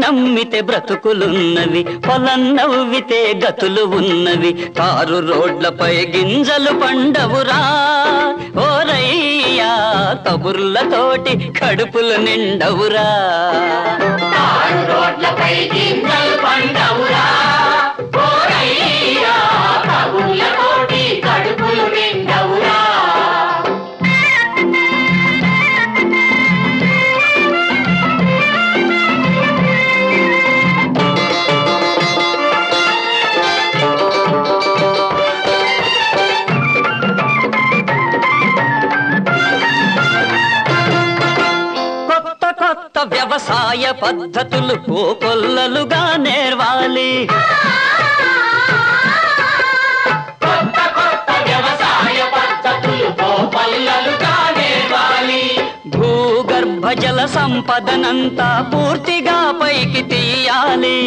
నమ్మితే బ్రతుకులున్నవి పొలం నవ్వితే గతులు ఉన్నవి కారు రోడ్లపై గింజలు పండవురా ఓరయ్యా కబుర్లతోటి కడుపులు నిండవురా తారు రోడ్లపై గింజలు పండవురా ఓరయ్యా కబుర్లతోటి కడుపులు నిండవురా కొత్త కొత్త వ్యవసాయ పద్ధతులు కోకొల్లలుగా నేర్వాలి కొత్త కొత్త వ్యవసాయ పద్ధతులు పల్లలుగా నేర్వాలి భూగర్భ జల సంపదనంతా పూర్తిగా పైకి తీయాలి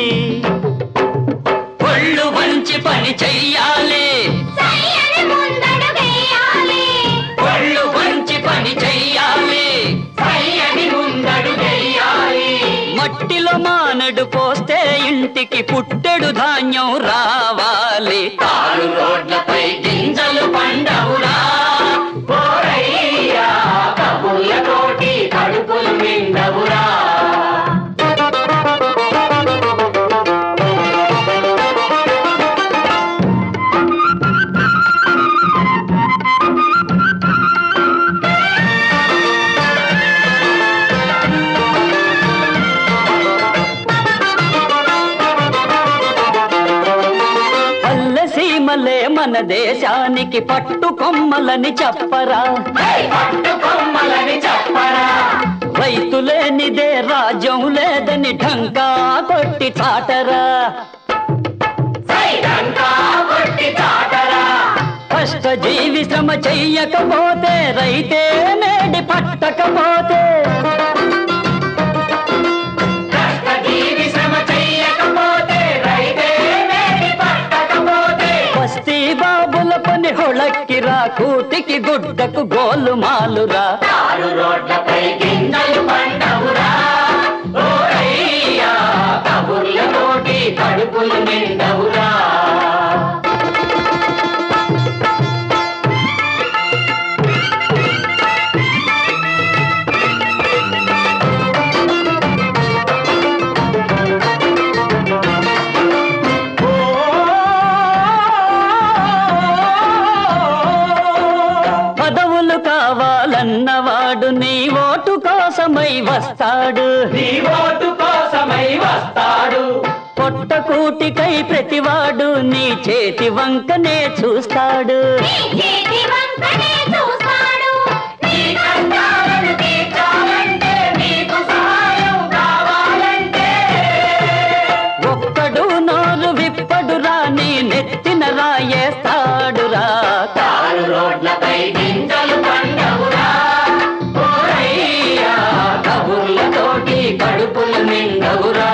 ఒళ్ళు వంచి పని చెయ్యాలి సయ్యని ముందడుగేయాలి ఒళ్ళు వంచి పని చెయ్యాలి సయ్యని ముందడు వేయాలి మట్టిలో మానడు పోస్తే ఇంటికి పుట్టెడు ధాన్యం రావాలి తారు రోడ్లపై గింజలు పండవురా ఓరయ్యా కబుర్లతోటి కడుపులు నిండవురా పల్లె సీమలే మన దేశానికి పట్టు కొమ్మలని చెప్పరా హై, పట్టు కొమ్మలని చెప్పరా రైతులేనిదే రాజ్యం లేదని ఢంకా కొట్టి చాటరా సైదంతా కొట్టి చాటరా కష్ట జీవి శ్రమ చెయ్యకపోతే రైతే నేడి పట్టకపోతే కష్టజీవి శ్రమ చెయ్యకపోతే రైతే వేడి పట్టకపోతే బస్తీ బాబుల పని హొళక్కిరా కూటికి గుడ్డకు గోలు మాలురా తారు రోడ్లపై గింజలు పండవురా ఓరయ్యా కబుర్లతోటి కడుపులు నిండవురా పదవులు కావాలన్నవాడు నీ ఓటు కోసమై వస్తాడు నీ ఓటు కోసమై వస్తాడు పొట్ట కూటికై ప్రతివాడు నీ చేతి వంకనే చూస్తాడు నీ చేతి వంకనే చూస్తాడు నీ కష్టాలను తీర్చాలంటే నీకు సహాయం కావాలంటే ఒక్కడు నోరు విప్పడురా నీ నెత్తిన రాయేస్తాడురా తారు రోడ్లపై గింజలు పండవురా ఓరయ్యా కబుర్లతోటి కడుపులు నిండవురా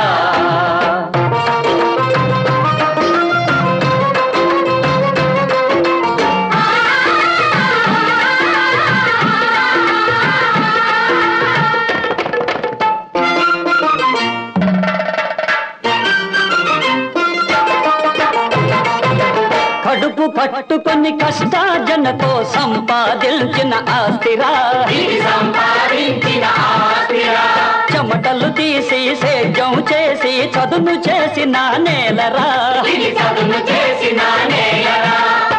కడుపు పట్టుకొని కష్టార్జనతో సంపాదించిన ఆస్తిరా ఇది సంపాదించిన ఆస్తిరా చెమటలు తీసి సేద్యం చేసి చదును చేసిన నేలరా ఇది చదును చేసిన నేలరా